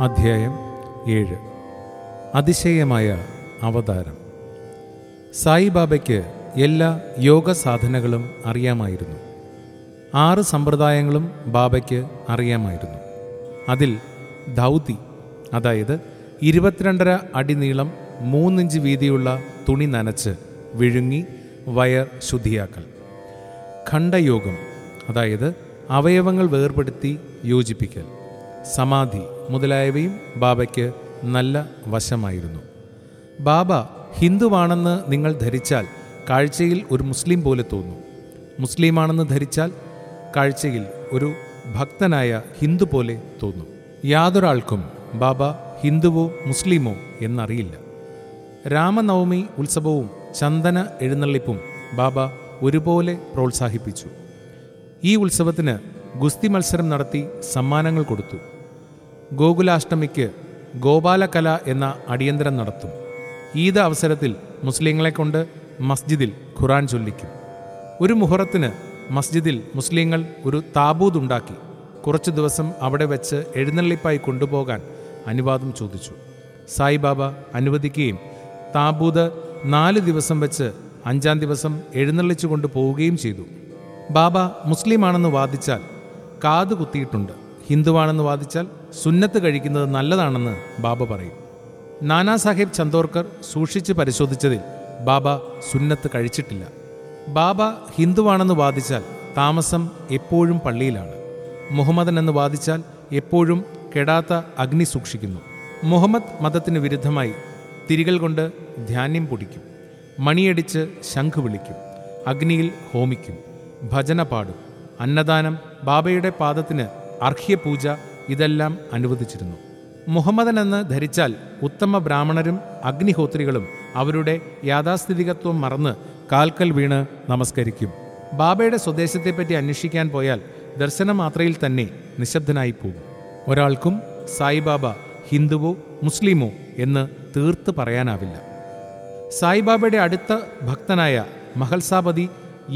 അധ്യായം ഏഴ് അതിശയമായ അവതാരം സായിബാബയ്ക്ക് എല്ലാ യോഗ സാധനകളും അറിയാമായിരുന്നു ആറ് സമ്പ്രദായങ്ങളും ബാബയ്ക്ക് അറിയാമായിരുന്നു അതിൽ ധൗതി അതായത് ഇരുപത്തിരണ്ടര അടി നീളം മൂന്നിഞ്ച് വീതിയുള്ള തുണി നനച്ച് വിഴുങ്ങി വയർ ശുദ്ധിയാക്കൽ ഖണ്ഡയോഗം അതായത് അവയവങ്ങൾ വേർപെടുത്തി യോജിപ്പിക്കൽ സമാധി മുതലായവയും ബാബയ്ക്ക് നല്ല വശമായിരുന്നു ബാബ ഹിന്ദുവാണെന്ന് നിങ്ങൾ ധരിച്ചാൽ കാഴ്ചയിൽ ഒരു മുസ്ലിം പോലെ തോന്നും മുസ്ലിമാണെന്ന് ധരിച്ചാൽ കാഴ്ചയിൽ ഒരു ഭക്തനായ ഹിന്ദു പോലെ തോന്നും യാതൊരാൾക്കും ബാബ ഹിന്ദുവോ മുസ്ലിമോ എന്നറിയില്ല രാമനവമി ഉത്സവവും ചന്ദന എഴുന്നള്ളിപ്പും ബാബ ഒരുപോലെ പ്രോത്സാഹിപ്പിച്ചു ഈ ഉത്സവത്തിന് ഗുസ്തി മത്സരം നടത്തി സമ്മാനങ്ങൾ കൊടുത്തു ഗോകുലാഷ്ടമിക്ക് ഗോപാലകല എന്ന അടിയന്തരം നടത്തും ഈദ് അവസരത്തിൽ മുസ്ലിങ്ങളെ കൊണ്ട് മസ്ജിദിൽ ഖുറാൻ ചൊല്ലിക്കും ഒരു മുഹറത്തിന് മസ്ജിദിൽ മുസ്ലിങ്ങൾ ഒരു താബൂത് ഉണ്ടാക്കി കുറച്ചു ദിവസം അവിടെ വെച്ച് എഴുന്നള്ളിപ്പായി കൊണ്ടുപോകാൻ അനുവാദം ചോദിച്ചു സായിബാബ അനുവദിക്കുകയും താബൂത് നാല് ദിവസം വെച്ച് അഞ്ചാം ദിവസം എഴുന്നള്ളിച്ചു കൊണ്ടുപോവുകയും ചെയ്തു ബാബ മുസ്ലിമാണെന്ന് വാദിച്ചാൽ കാത് കുത്തിയിട്ടുണ്ട് ഹിന്ദുവാണെന്ന് വാദിച്ചാൽ സുന്നത്ത് കഴിക്കുന്നത് നല്ലതാണെന്ന് ബാബ പറയും നാനാ സാഹിബ് ചന്ദോർക്കർ സൂക്ഷിച്ച് പരിശോധിച്ചതിൽ ബാബ സുന്നത്ത് കഴിച്ചിട്ടില്ല ബാബ ഹിന്ദുവാണെന്ന് വാദിച്ചാൽ താമസം എപ്പോഴും പള്ളിയിലാണ് മുഹമ്മദൻ എന്ന് വാദിച്ചാൽ എപ്പോഴും കെടാത്ത അഗ്നി സൂക്ഷിക്കുന്നു മുഹമ്മദ് മതത്തിന് വിരുദ്ധമായി തിരികൾ കൊണ്ട് ധാന്യം പൊടിക്കും മണിയടിച്ച് ശംഖ് വിളിക്കും അഗ്നിയിൽ ഹോമിക്കും ഭജന പാടും അന്നദാനം ബാബയുടെ പാദത്തിന് അർഹ്യപൂജ ഇതെല്ലാം അനുവദിച്ചിരുന്നു മുഹമ്മദൻ എന്ന് ധരിച്ചാൽ ഉത്തമ ബ്രാഹ്മണരും അഗ്നിഹോത്രികളും അവരുടെ യാഥാസ്ഥിതികത്വം മറന്ന് കാൽക്കൽ വീണ് നമസ്കരിക്കും ബാബയുടെ സ്വദേശത്തെപ്പറ്റി അന്വേഷിക്കാൻ പോയാൽ ദർശനമാത്രയിൽ തന്നെ നിശബ്ദനായി പോകും ഒരാൾക്കും സായിബാബ ഹിന്ദുവോ മുസ്ലിമോ എന്ന് തീർത്ത് പറയാനാവില്ല സായിബാബയുടെ അടുത്ത ഭക്തനായ മഹൽസാപതി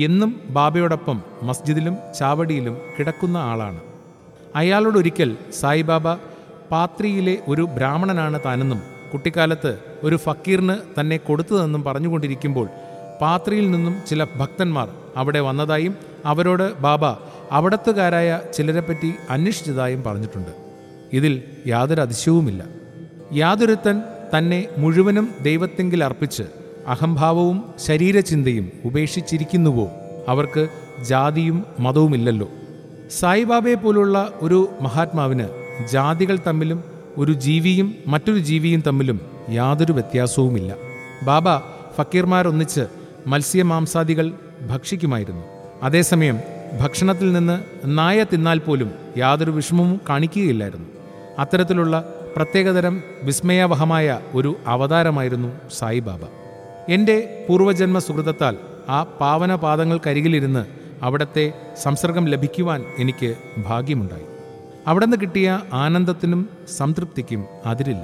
എന്നും ബാബയോടൊപ്പം മസ്ജിദിലും ചാവടിയിലും കിടക്കുന്ന ആളാണ് അയാളോടൊരിക്കൽ സായിബാബ പാത്രിയിലെ ഒരു ബ്രാഹ്മണനാണ് താനെന്നും കുട്ടിക്കാലത്ത് ഒരു ഫക്കീറിന് തന്നെ കൊടുത്തതെന്നും പറഞ്ഞുകൊണ്ടിരിക്കുമ്പോൾ പാത്രിയിൽ നിന്നും ചില ഭക്തന്മാർ അവിടെ വന്നതായും അവരോട് ബാബ അവിടത്തുകാരായ ചിലരെപ്പറ്റി അന്വേഷിച്ചതായും പറഞ്ഞിട്ടുണ്ട് ഇതിൽ യാതൊരു അതിശയവുമില്ല യാതൊരുത്തൻ തന്നെ മുഴുവനും ദൈവത്തെങ്കിൽ അർപ്പിച്ച് അഹംഭാവവും ശരീരചിന്തയും ഉപേക്ഷിച്ചിരിക്കുന്നുവോ അവർക്ക് ജാതിയും മതവുമില്ലല്ലോ സായിബാബയെ പോലുള്ള ഒരു മഹാത്മാവിന് ജാതികൾ തമ്മിലും ഒരു ജീവിയും മറ്റൊരു ജീവിയും തമ്മിലും യാതൊരു വ്യത്യാസവുമില്ല ബാബ ഫക്കീർമാരൊന്നിച്ച് മത്സ്യമാംസാദികൾ ഭക്ഷിക്കുമായിരുന്നു അതേസമയം ഭക്ഷണത്തിൽ നിന്ന് നായ തിന്നാൽ പോലും യാതൊരു വിഷമവും കാണിക്കുകയില്ലായിരുന്നു അത്തരത്തിലുള്ള പ്രത്യേകതരം വിസ്മയാവഹമായ ഒരു അവതാരമായിരുന്നു സായിബാബ എൻ്റെ പൂർവജന്മ സുഹൃതത്താൽ ആ പാവന പാദങ്ങൾക്കരികിലിരുന്ന് അവിടത്തെ സംസർഗം ലഭിക്കുവാൻ എനിക്ക് ഭാഗ്യമുണ്ടായി അവിടുന്ന് കിട്ടിയ ആനന്ദത്തിനും സംതൃപ്തിക്കും അതിരില്ല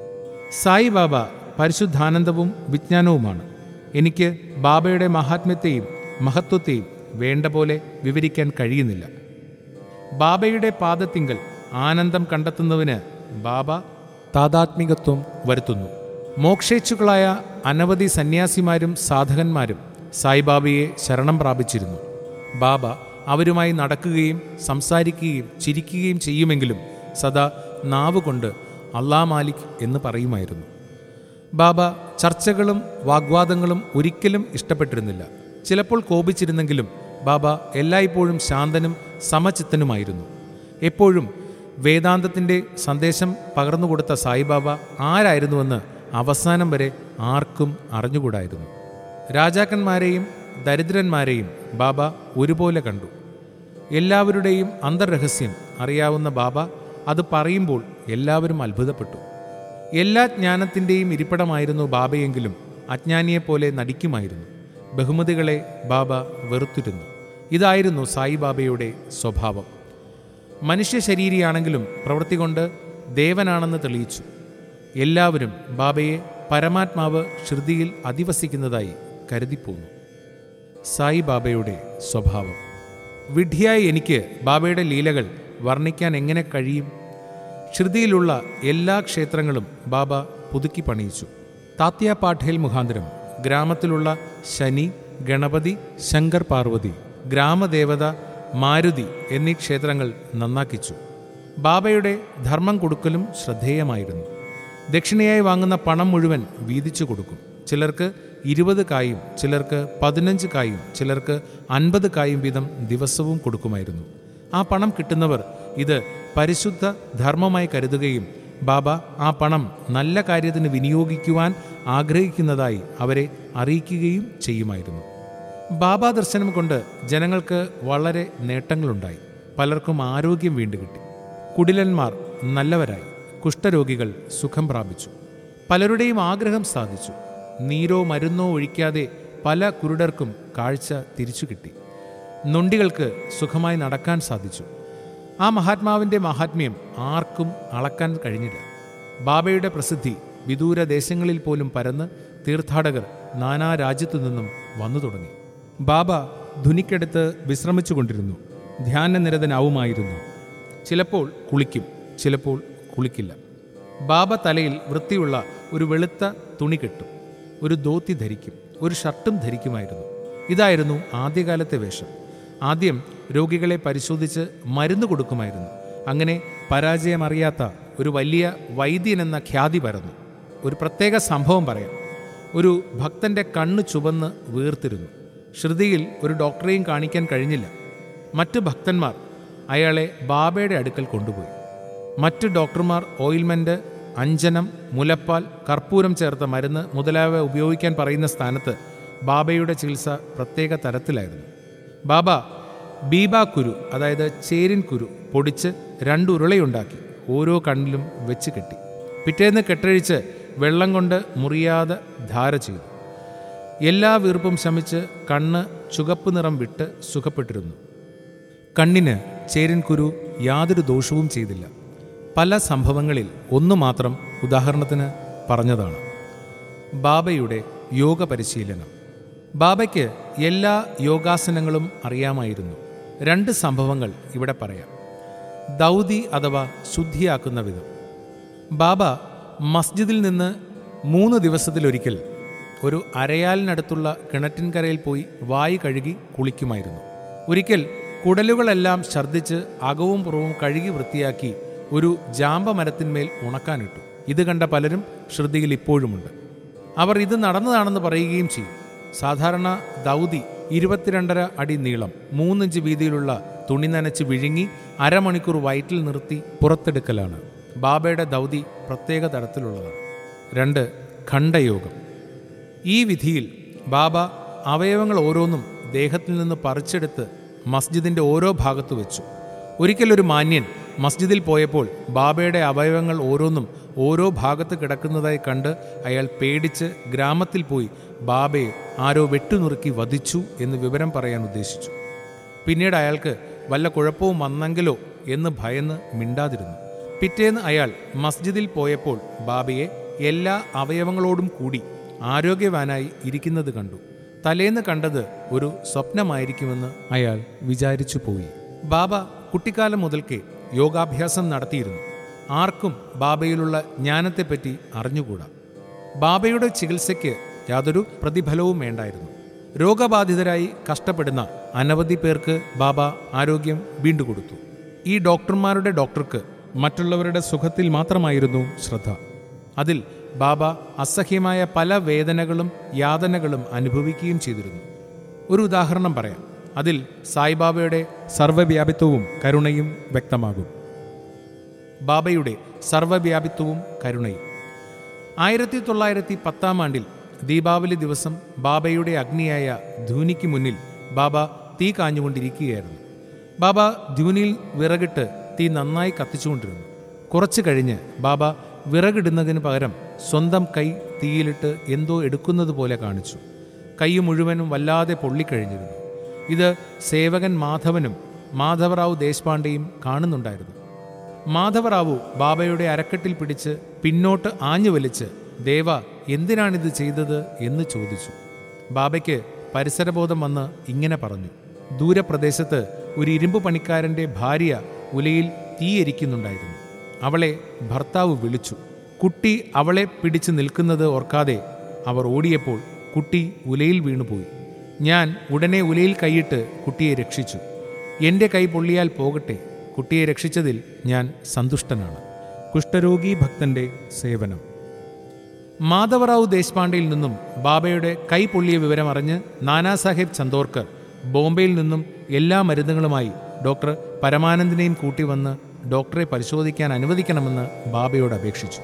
സായിബാബ പരിശുദ്ധാനന്ദവും വിജ്ഞാനവുമാണ് എനിക്ക് ബാബയുടെ മഹാത്മ്യത്തെയും മഹത്വത്തെയും വേണ്ട പോലെ വിവരിക്കാൻ കഴിയുന്നില്ല ബാബയുടെ പാദത്തിങ്കൽ ആനന്ദം കണ്ടെത്തുന്നതിന് ബാബ താതാത്മികത്വം വരുത്തുന്നു മോക്ഷേച്ഛുക്കളായ അനവധി സന്യാസിമാരും സാധകന്മാരും സായിബാബയെ ശരണം പ്രാപിച്ചിരുന്നു ബാബ അവരുമായി നടക്കുകയും സംസാരിക്കുകയും ചിരിക്കുകയും ചെയ്യുമെങ്കിലും സദാ നാവുകൊണ്ട് അള്ളാ മാലിക് എന്ന് പറയുമായിരുന്നു ബാബ ചർച്ചകളും വാഗ്വാദങ്ങളും ഒരിക്കലും ഇഷ്ടപ്പെട്ടിരുന്നില്ല ചിലപ്പോൾ കോപിച്ചിരുന്നെങ്കിലും ബാബ എല്ലായ്പ്പോഴും ശാന്തനും സമചിത്തനുമായിരുന്നു എപ്പോഴും വേദാന്തത്തിൻ്റെ സന്ദേശം പകർന്നുകൊടുത്ത സായിബാബ ആരായിരുന്നുവെന്ന് അവസാനം വരെ ആർക്കും അറിഞ്ഞുകൂടായിരുന്നു രാജാക്കന്മാരെയും ദരിദ്രന്മാരെയും ബാബ ഒരുപോലെ കണ്ടു എല്ലാവരുടെയും അന്തർരഹസ്യം അറിയാവുന്ന ബാബ അത് പറയുമ്പോൾ എല്ലാവരും അത്ഭുതപ്പെട്ടു എല്ലാ ജ്ഞാനത്തിൻ്റെയും ഇരിപ്പിടമായിരുന്നു ബാബയെങ്കിലും അജ്ഞാനിയെപ്പോലെ നടിക്കുമായിരുന്നു ബഹുമതികളെ ബാബ വെറുത്തിരുന്നു ഇതായിരുന്നു സായിബാബയുടെ സ്വഭാവം മനുഷ്യ ശരീരിയാണെങ്കിലും പ്രവൃത്തി കൊണ്ട് ദേവനാണെന്ന് തെളിയിച്ചു എല്ലാവരും ബാബയെ പരമാത്മാവ് ശ്രുതിയിൽ അധിവസിക്കുന്നതായി കരുതിപ്പോന്നു സായിബാബയുടെ സ്വഭാവം വിഡ്ഢിയായ എനിക്ക് ബാബയുടെ ലീലകൾ വർണ്ണിക്കാൻ എങ്ങനെ കഴിയും ഷിർദിയിലുള്ള എല്ലാ ക്ഷേത്രങ്ങളും ബാബ പുതുക്കി പണിയിച്ചു താത്യ പാഠേൽ മുഖാന്തരം ഗ്രാമത്തിലുള്ള ശനി ഗണപതി ശങ്കർ പാർവതി ഗ്രാമദേവത മാരുതി എന്നീ ക്ഷേത്രങ്ങൾ നന്നാക്കിച്ചു ബാബയുടെ ധർമ്മം കൊടുക്കലും ശ്രദ്ധേയമായിരുന്നു ദക്ഷിണയായി വാങ്ങുന്ന പണം മുഴുവൻ വീതിച്ചു കൊടുക്കും ചിലർക്ക് ഇരുപത് കായും ചിലർക്ക് പതിനഞ്ച് കായും ചിലർക്ക് അൻപത് കായും വീതം ദിവസവും കൊടുക്കുമായിരുന്നു ആ പണം കിട്ടുന്നവർ ഇത് പരിശുദ്ധ ധർമ്മമായി കരുതുകയും ബാബ ആ പണം നല്ല കാര്യത്തിന് വിനിയോഗിക്കുവാൻ ആഗ്രഹിക്കുന്നതായി അവരെ അറിയിക്കുകയും ചെയ്യുമായിരുന്നു ബാബാ ദർശനം കൊണ്ട് ജനങ്ങൾക്ക് വളരെ നേട്ടങ്ങളുണ്ടായി പലർക്കും ആരോഗ്യം വീണ്ടുകിട്ടി കുടിലന്മാർ നല്ലവരായി കുഷ്ഠരോഗികൾ സുഖം പ്രാപിച്ചു പലരുടെയും ആഗ്രഹം സാധിച്ചു നീരോ മരുന്നോ ഒഴിക്കാതെ പല കുരുടർക്കും കാഴ്ച തിരിച്ചു കിട്ടി നൊണ്ടികൾക്ക് സുഖമായി നടക്കാൻ സാധിച്ചു ആ മഹാത്മാവിൻ്റെ മഹാത്മ്യം ആർക്കും അളക്കാൻ കഴിഞ്ഞില്ല ബാബയുടെ പ്രസിദ്ധി വിദൂര ദേശങ്ങളിൽ പോലും പരന്ന് തീർത്ഥാടകർ നാനാ രാജ്യത്തു നിന്നും വന്നു തുടങ്ങി ബാബ ധുനിക്കടുത്ത് വിശ്രമിച്ചുകൊണ്ടിരുന്നു ധ്യാനനിരതനാവുമായിരുന്നു ചിലപ്പോൾ കുളിക്കും ചിലപ്പോൾ കുളിക്കില്ല ബാബ തലയിൽ വൃത്തിയുള്ള ഒരു വെളുത്ത തുണി കെട്ടും ഒരു ധോത്തി ധരിക്കും ഒരു ഷർട്ടും ധരിക്കുമായിരുന്നു ഇതായിരുന്നു ആദ്യകാലത്തെ വേഷം ആദ്യം രോഗികളെ പരിശോധിച്ച് മരുന്ന് കൊടുക്കുമായിരുന്നു അങ്ങനെ പരാജയമറിയാത്ത ഒരു വലിയ വൈദ്യൻ എന്ന ഖ്യാതി പരന്നു ഒരു പ്രത്യേക സംഭവം പറയാം ഒരു ഭക്തന്റെ കണ്ണ് ചുവന്ന് വീർത്തിരുന്നു ശ്രുതിയിൽ ഒരു ഡോക്ടറെയും കാണിക്കാൻ കഴിഞ്ഞില്ല മറ്റു ഭക്തന്മാർ അയാളെ ബാബയുടെ അടുക്കൽ കൊണ്ടുപോയി മറ്റു ഡോക്ടർമാർ ഓയിൽമെന്റ് അഞ്ജനം മുലപ്പാൽ കർപ്പൂരം ചേർത്ത മരുന്ന് മുതലായവ ഉപയോഗിക്കാൻ പറയുന്ന സ്ഥാനത്ത് ബാബയുടെ ചികിത്സ പ്രത്യേക തരത്തിലായിരുന്നു ബാബ ബീബ കുരു അതായത് ചേരിൻ കുരു പൊടിച്ച് രണ്ടുരുളയുണ്ടാക്കി ഓരോ കണ്ണിലും വെച്ച് കെട്ടി പിറ്റേന്ന് കെട്ടഴിച്ച് വെള്ളം കൊണ്ട് മുറിയാതെ ധാര ചെയ്തു എല്ലാ വീർപ്പും ശമിച്ച് കണ്ണ് ചുവപ്പ് നിറം വിട്ട് സുഖപ്പെട്ടിരുന്നു കണ്ണിന് ചേരിൻ കുരു യാതൊരു ദോഷവും ചെയ്തില്ല പല സംഭവങ്ങളിൽ ഒന്നു മാത്രം ഉദാഹരണത്തിന് പറഞ്ഞതാണ് ബാബയുടെ യോഗ പരിശീലനം ബാബയ്ക്ക് എല്ലാ യോഗാസനങ്ങളും അറിയാമായിരുന്നു രണ്ട് സംഭവങ്ങൾ ഇവിടെ പറയാം ദൗതി അഥവാ ശുദ്ധിയാക്കുന്ന വിധം ബാബ മസ്ജിദിൽ നിന്ന് മൂന്ന് ദിവസത്തിലൊരിക്കൽ ഒരു അരയാലിനടുത്തുള്ള കിണറ്റിൻകരയിൽ പോയി വായി കഴുകി കുളിക്കുമായിരുന്നു ഒരിക്കൽ കുടലുകളെല്ലാം ഛർദ്ദിച്ച് അകവും പുറവും കഴുകി വൃത്തിയാക്കി ഒരു ജാമ്പ മരത്തിന്മേൽ ഉണക്കാനിട്ടു ഇത് കണ്ട പലരും ശ്രദ്ധയിൽ ഇപ്പോഴുമുണ്ട് അവർ ഇത് നടന്നതാണെന്ന് പറയുകയും ചെയ്യും സാധാരണ ദൗതി ഇരുപത്തിരണ്ടര അടി നീളം മൂന്നിഞ്ച് വീതിയിലുള്ള തുണി നനച്ച് വിഴുങ്ങി അരമണിക്കൂർ വയറ്റിൽ നിർത്തി പുറത്തെടുക്കലാണ് ബാബയുടെ ദൗതി പ്രത്യേക തരത്തിലുള്ളതാണ് രണ്ട് ഖണ്ഡയോഗം ഈ വിധിയിൽ ബാബ അവയവങ്ങൾ ഓരോന്നും ദേഹത്തിൽ നിന്ന് പറിച്ചെടുത്ത് മസ്ജിദിന്റെ ഓരോ ഭാഗത്തു വെച്ചു ഒരിക്കലൊരു മാന്യൻ മസ്ജിദിൽ പോയപ്പോൾ ബാബയുടെ അവയവങ്ങൾ ഓരോന്നും ഓരോ ഭാഗത്ത് കിടക്കുന്നതായി കണ്ട് അയാൾ പേടിച്ച് ഗ്രാമത്തിൽ പോയി ബാബയെ ആരോ വെട്ടുനുറുക്കി വധിച്ചു എന്ന് വിവരം പറയാൻ ഉദ്ദേശിച്ചു പിന്നീട് അയാൾക്ക് വല്ല കുഴപ്പവും വന്നെങ്കിലോ എന്ന് ഭയന്ന് മിണ്ടാതിരുന്നു പിറ്റേന്ന് അയാൾ മസ്ജിദിൽ പോയപ്പോൾ ബാബയെ എല്ലാ അവയവങ്ങളോടും കൂടി ആരോഗ്യവാനായി ഇരിക്കുന്നത് കണ്ടു തലേന്ന് കണ്ടത് ഒരു സ്വപ്നമായിരിക്കുമെന്ന് അയാൾ വിചാരിച്ചു പോയി ബാബ കുട്ടിക്കാലം മുതൽക്കേ യോഗാഭ്യാസം നടത്തിയിരുന്നു ആർക്കും ബാബയിലുള്ള ജ്ഞാനത്തെപ്പറ്റി അറിഞ്ഞുകൂടാ ബാബയുടെ ചികിത്സയ്ക്ക് യാതൊരു പ്രതിഫലവും വേണ്ടായിരുന്നു രോഗബാധിതരായി കഷ്ടപ്പെടുന്ന അനവധി പേർക്ക് ബാബ ആരോഗ്യം വീണ്ടുകൊടുത്തു ഈ ഡോക്ടർമാരുടെ ഡോക്ടർക്ക് മറ്റുള്ളവരുടെ സുഖത്തിൽ മാത്രമായിരുന്നു ശ്രദ്ധ അതിൽ ബാബ അസഹ്യമായ പല വേദനകളും യാതനകളും അനുഭവിക്കുകയും ചെയ്തിരുന്നു ഒരു ഉദാഹരണം പറയാം അതിൽ സായിബാബയുടെ സർവ്വവ്യാപിത്വവും കരുണയും വ്യക്തമാകും ബാബയുടെ സർവ്വവ്യാപിത്വവും കരുണയും ആയിരത്തി തൊള്ളായിരത്തി പത്താം ആണ്ടിൽ ദീപാവലി ദിവസം ബാബയുടെ അഗ്നിയായ ധൂനിക്ക് മുന്നിൽ ബാബ തീ കാഞ്ഞുകൊണ്ടിരിക്കുകയായിരുന്നു ബാബ ധൂനിയിൽ വിറകിട്ട് തീ നന്നായി കത്തിച്ചുകൊണ്ടിരുന്നു കുറച്ചു കഴിഞ്ഞ് ബാബ വിറകിടുന്നതിന് പകരം സ്വന്തം കൈ തീയിലിട്ട് എന്തോ എടുക്കുന്നത് പോലെ കാണിച്ചു കൈ മുഴുവനും വല്ലാതെ പൊള്ളിക്കഴിഞ്ഞിരുന്നു ഇത് സേവകൻ മാധവനും മാധവറാവു ദേശ്പാണ്ഡെയും കാണുന്നുണ്ടായിരുന്നു മാധവറാവു ബാബയുടെ അരക്കെട്ടിൽ പിടിച്ച് പിന്നോട്ട് ആഞ്ഞു വലിച്ച് ദേവ എന്തിനാണിത് ചെയ്തത് എന്ന് ചോദിച്ചു ബാബയ്ക്ക് പരിസരബോധം വന്ന് ഇങ്ങനെ പറഞ്ഞു ദൂരപ്രദേശത്ത് ഒരു ഇരുമ്പ് പണിക്കാരൻ്റെ ഭാര്യ ഉലയിൽ തീയെരിക്കുന്നുണ്ടായിരുന്നു അവളെ ഭർത്താവ് വിളിച്ചു കുട്ടി അവളെ പിടിച്ചു നിൽക്കുന്നത് ഓർക്കാതെ അവർ ഓടിയപ്പോൾ കുട്ടി ഉലയിൽ വീണുപോയി ഞാൻ ഉടനെ ഉലയിൽ കൈയിട്ട് കുട്ടിയെ രക്ഷിച്ചു എൻ്റെ കൈ പൊള്ളിയാൽ പോകട്ടെ കുട്ടിയെ രക്ഷിച്ചതിൽ ഞാൻ സന്തുഷ്ടനാണ് കുഷ്ഠരോഗി ഭക്തന്റെ സേവനം മാധവറാവു ദേശ്പാണ്ഡെയിൽ നിന്നും ബാബയുടെ കൈ പൊള്ളിയ വിവരം അറിഞ്ഞ് നാനാസാഹേബ് ചന്ദോർക്കർ ബോംബെയിൽ നിന്നും എല്ലാ മരുന്നുകളുമായി ഡോക്ടർ പരമാനന്ദിനെയും കൂട്ടി വന്ന് ഡോക്ടറെ പരിശോധിക്കാൻ അനുവദിക്കണമെന്ന് ബാബയോട് അപേക്ഷിച്ചു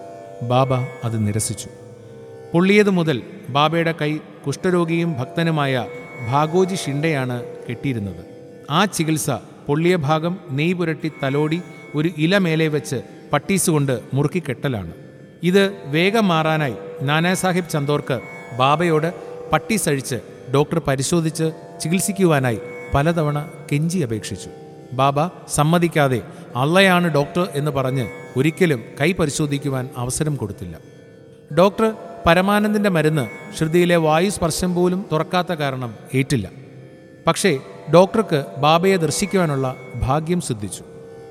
ബാബ അത് നിരസിച്ചു പൊള്ളിയത് മുതൽ ബാബയുടെ കൈ കുഷ്ഠരോഗിയും ഭക്തനുമായ ഭാഗോജി ഷിൻഡെയാണ് കെട്ടിയിരുന്നത് ആ ചികിത്സ പൊള്ളിയ ഭാഗം നെയ് പുരട്ടി തലോടി ഒരു ഇല മേലെ വെച്ച് പട്ടീസ് കൊണ്ട് മുറുക്കി കെട്ടലാണ് ഇത് വേഗം മാറാനായി നാനാസാഹിബ് ചന്ദോർക്കർ ബാബയോട് പട്ടീസ് അഴിച്ച് ഡോക്ടർ പരിശോധിച്ച് ചികിത്സിക്കുവാനായി പലതവണ കെഞ്ചി അപേക്ഷിച്ചു ബാബ സമ്മതിക്കാതെ അള്ളയാണ് ഡോക്ടർ എന്ന് പറഞ്ഞ് ഒരിക്കലും കൈ പരിശോധിക്കുവാൻ അവസരം കൊടുത്തില്ല ഡോക്ടർ പരമാനന്ദിന്റെ മരുന്ന് ശ്രുതിയിലെ വായുസ്പർശം പോലും തുറക്കാത്ത കാരണം ഏറ്റില്ല പക്ഷേ ഡോക്ടർക്ക് ബാബയെ ദർശിക്കുവാനുള്ള ഭാഗ്യം സിദ്ധിച്ചു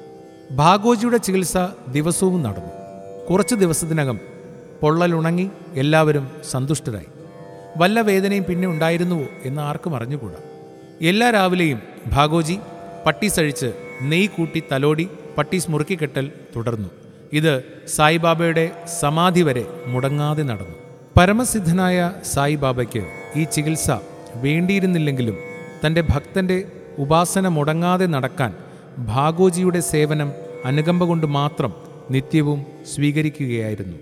ഭാഗോജിയുടെ ചികിത്സ ദിവസവും നടന്നു കുറച്ച് ദിവസത്തിനകം പൊള്ളലുണങ്ങി എല്ലാവരും സന്തുഷ്ടരായി വല്ല വേദനയും പിന്നെ ഉണ്ടായിരുന്നുവോ എന്ന് ആർക്കും അറിഞ്ഞുകൂടാ എല്ലാ രാവിലെയും ഭാഗോജി പട്ടീസ് അഴിച്ച് നെയ് കൂട്ടി തലോടി പട്ടീസ് മുറുക്കിക്കെട്ടൽ തുടർന്നു ഇത് സായിബാബയുടെ സമാധി വരെ മുടങ്ങാതെ നടന്നു പരമസിദ്ധനായ സായിബാബയ്ക്ക് ഈ ചികിത്സ വേണ്ടിയിരുന്നില്ലെങ്കിലും തൻ്റെ ഭക്തന്റെ ഉപാസന മുടങ്ങാതെ നടക്കാൻ ഭാഗോജിയുടെ സേവനം അനുകമ്പ കൊണ്ട് മാത്രം നിത്യവും സ്വീകരിക്കുകയായിരുന്നു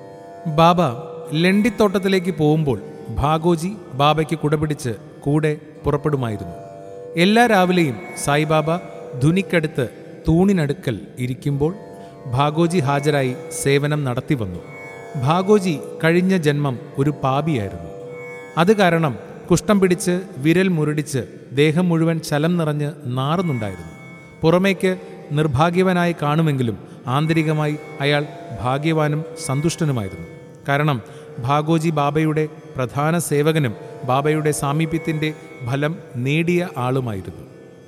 ബാബ ലണ്ടിത്തോട്ടത്തിലേക്ക് പോകുമ്പോൾ ഭാഗോജി ബാബയ്ക്ക് കുടപിടിച്ച് കൂടെ പുറപ്പെടുമായിരുന്നു എല്ലാ രാവിലെയും സായിബാബ ധുനിക്കടുത്ത് തൂണിനടുക്കൽ ഇരിക്കുമ്പോൾ ഭാഗോജി ഹാജരായി സേവനം നടത്തി വന്നു ഭാഗോജി കഴിഞ്ഞ ജന്മം ഒരു പാപിയായിരുന്നു അത് കാരണം കുഷ്ഠം പിടിച്ച് വിരൽ മുരടിച്ച് ദേഹം മുഴുവൻ ചലം നിറഞ്ഞ് നാറുന്നുണ്ടായിരുന്നു പുറമേക്ക് നിർഭാഗ്യവനായി കാണുമെങ്കിലും ആന്തരികമായി അയാൾ ഭാഗ്യവാനും സന്തുഷ്ടനുമായിരുന്നു കാരണം ഭാഗോജി ബാബയുടെ പ്രധാന സേവകനും ബാബയുടെ സാമീപ്യത്തിൻ്റെ ഫലം നേടിയ ആളുമായിരുന്നു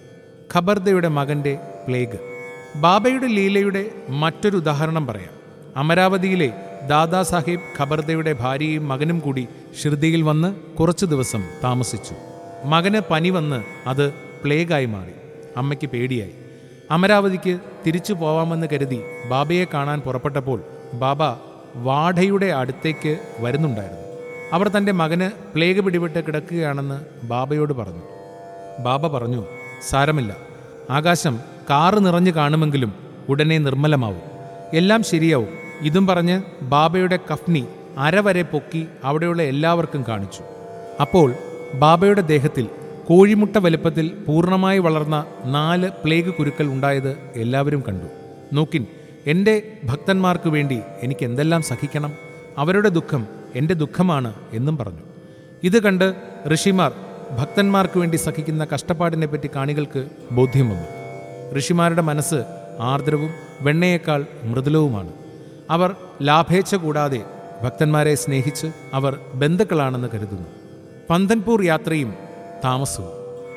ഖബർദയുടെ മകന്റെ പ്ലേഗ് ബാബയുടെ ലീലയുടെ മറ്റൊരു ഉദാഹരണം പറയാം അമരാവതിയിലെ ദാദാ സാഹിബ് ഖബർദയുടെ ഭാര്യയും മകനും കൂടി ഷിർദിയിൽ വന്ന് കുറച്ചു ദിവസം താമസിച്ചു മകന് പനി വന്ന് അത് പ്ലേഗായി മാറി അമ്മയ്ക്ക് പേടിയായി അമരാവതിക്ക് തിരിച്ചു പോവാമെന്ന് കരുതി ബാബയെ കാണാൻ പുറപ്പെട്ടപ്പോൾ ബാബ വാഢയുടെ അടുത്തേക്ക് വരുന്നുണ്ടായിരുന്നു അവർ തൻ്റെ മകന് പ്ലേഗ് പിടിപെട്ട് കിടക്കുകയാണെന്ന് ബാബയോട് പറഞ്ഞു ബാബ പറഞ്ഞു സാരമില്ല ആകാശം കാറ് നിറഞ്ഞു കാണുമെങ്കിലും ഉടനെ നിർമ്മലമാവും എല്ലാം ശരിയാവും ഇതും പറഞ്ഞ് ബാബയുടെ കഫ്നി അരവരെ പൊക്കി അവിടെയുള്ള എല്ലാവർക്കും കാണിച്ചു അപ്പോൾ ബാബയുടെ ദേഹത്തിൽ കോഴിമുട്ട വലുപ്പത്തിൽ പൂർണ്ണമായി വളർന്ന നാല് പ്ലേഗ് കുരുക്കൾ ഉണ്ടായത് എല്ലാവരും കണ്ടു നോക്കിൻ എൻ്റെ ഭക്തന്മാർക്ക് വേണ്ടി എനിക്ക് എന്തെല്ലാം സഹിക്കണം അവരുടെ ദുഃഖം എൻ്റെ ദുഃഖമാണ് എന്നും പറഞ്ഞു ഇത് കണ്ട് ഋഷിമാർ ഭക്തന്മാർക്ക് വേണ്ടി സഹിക്കുന്ന കഷ്ടപ്പാടിനെ പറ്റി കാണികൾക്ക് ബോധ്യം വന്നു ഋഷിമാരുടെ മനസ്സ് ആർദ്രവും വെണ്ണയേക്കാൾ മൃദുലവുമാണ് അവർ ലാഭേച്ഛ കൂടാതെ ഭക്തന്മാരെ സ്നേഹിച്ച് അവർ ബന്ധുക്കളാണെന്ന് കരുതുന്നു പന്തൻപൂർ യാത്രയും താമസവും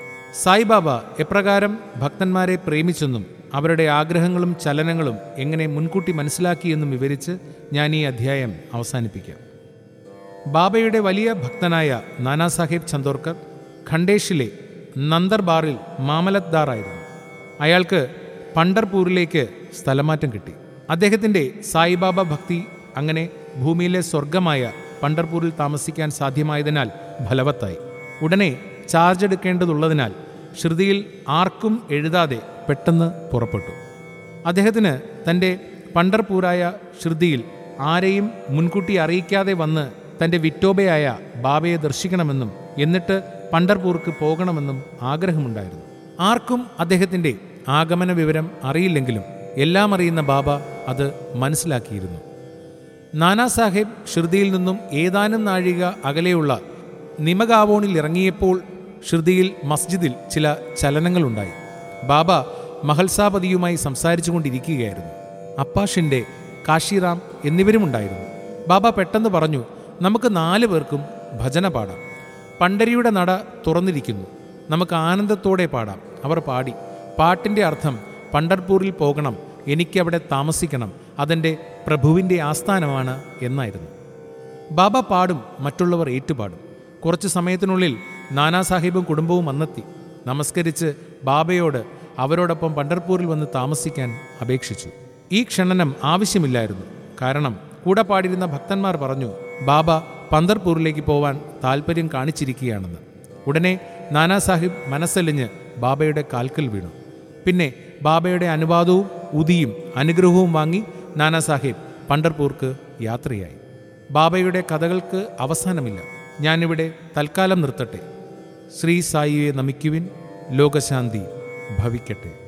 സായിബാബ എപ്രകാരം ഭക്തന്മാരെ പ്രേമിച്ചെന്നും അവരുടെ ആഗ്രഹങ്ങളും ചലനങ്ങളും എങ്ങനെ മുൻകൂട്ടി മനസ്സിലാക്കിയെന്നും വിവരിച്ച് ഞാൻ ഈ അധ്യായം അവസാനിപ്പിക്കാം ബാബയുടെ വലിയ ഭക്തനായ നാനാസാഹേബ് ചന്ദോർക്കർ ഖണ്ഡേഷിലെ നന്ദർബാറിൽ മാമലത്ദാറായിരുന്നു അയാൾക്ക് പണ്ടർപൂരിലേക്ക് സ്ഥലമാറ്റം കിട്ടി അദ്ദേഹത്തിൻ്റെ സായിബാബ ഭക്തി അങ്ങനെ ഭൂമിയിലെ സ്വർഗമായ പണ്ടർപൂരിൽ താമസിക്കാൻ സാധ്യമായതിനാൽ ഫലവത്തായി ഉടനെ ചാർജ് എടുക്കേണ്ടതുള്ളതിനാൽ ശ്രുതിയിൽ ആർക്കും എഴുതാതെ പെട്ടെന്ന് പുറപ്പെട്ടു അദ്ദേഹത്തിന് തൻ്റെ പണ്ടർപൂരായ ശ്രുതിയിൽ ആരെയും മുൻകൂട്ടി അറിയിക്കാതെ വന്ന് തൻ്റെ വിറ്റോബയായ ബാബയെ ദർശിക്കണമെന്നും എന്നിട്ട് പണ്ടർപൂർക്ക് പോകണമെന്നും ആഗ്രഹമുണ്ടായിരുന്നു ആർക്കും അദ്ദേഹത്തിൻ്റെ ആഗമന വിവരം അറിയില്ലെങ്കിലും എല്ലാം അറിയുന്ന ബാബ അത് മനസ്സിലാക്കിയിരുന്നു നാനാ സാഹേബ് ഷിർദിയിൽ നിന്നും ഏതാനും നാഴിക അകലെയുള്ള നിമഗാവോണിൽ ഇറങ്ങിയപ്പോൾ ഷിർദിയിൽ മസ്ജിദിൽ ചില ചലനങ്ങളുണ്ടായി ബാബ മഹൽസാപതിയുമായി സംസാരിച്ചു കൊണ്ടിരിക്കുകയായിരുന്നു അപ്പാഷിൻ്റെ കാശിറാം എന്നിവരുമുണ്ടായിരുന്നു ബാബ പെട്ടെന്ന് പറഞ്ഞു നമുക്ക് നാല് പേർക്കും ഭജന പാടാം പണ്ടരിയുടെ നട തുറന്നിരിക്കുന്നു നമുക്ക് ആനന്ദത്തോടെ പാടാം അവർ പാടി പാട്ടിൻ്റെ അർത്ഥം പണ്ടർപൂരിൽ പോകണം എനിക്കവിടെ താമസിക്കണം അതെൻ്റെ പ്രഭുവിൻ്റെ ആസ്ഥാനമാണ് എന്നായിരുന്നു ബാബ പാടും മറ്റുള്ളവർ ഏറ്റുപാടും കുറച്ചു സമയത്തിനുള്ളിൽ നാനാ സാഹിബും കുടുംബവും വന്നെത്തി നമസ്കരിച്ച് ബാബയോട് അവരോടൊപ്പം പണ്ടർപൂരിൽ വന്ന് താമസിക്കാൻ അപേക്ഷിച്ചു ഈ ക്ഷണനം ആവശ്യമില്ലായിരുന്നു കാരണം കൂടെ പാടിയിരുന്ന ഭക്തന്മാർ പറഞ്ഞു ബാബ പന്തർപൂരിലേക്ക് പോവാൻ താല്പര്യം കാണിച്ചിരിക്കുകയാണെന്ന് ഉടനെ നാനാ സാഹിബ് മനസ്സലിഞ്ഞ് ബാബയുടെ കാൽക്കൽ വീണു പിന്നെ ബാബയുടെ അനുവാദവും ഉദിയും അനുഗ്രഹവും വാങ്ങി നാനാ സാഹിബ് പണ്ടർപൂർക്ക് യാത്രയായി ബാബയുടെ കഥകൾക്ക് അവസാനമില്ല ഞാനിവിടെ തൽക്കാലം നിർത്തട്ടെ ശ്രീ സായിയെ നമിക്കുവിൻ ലോകശാന്തി ഭവിക്കട്ടെ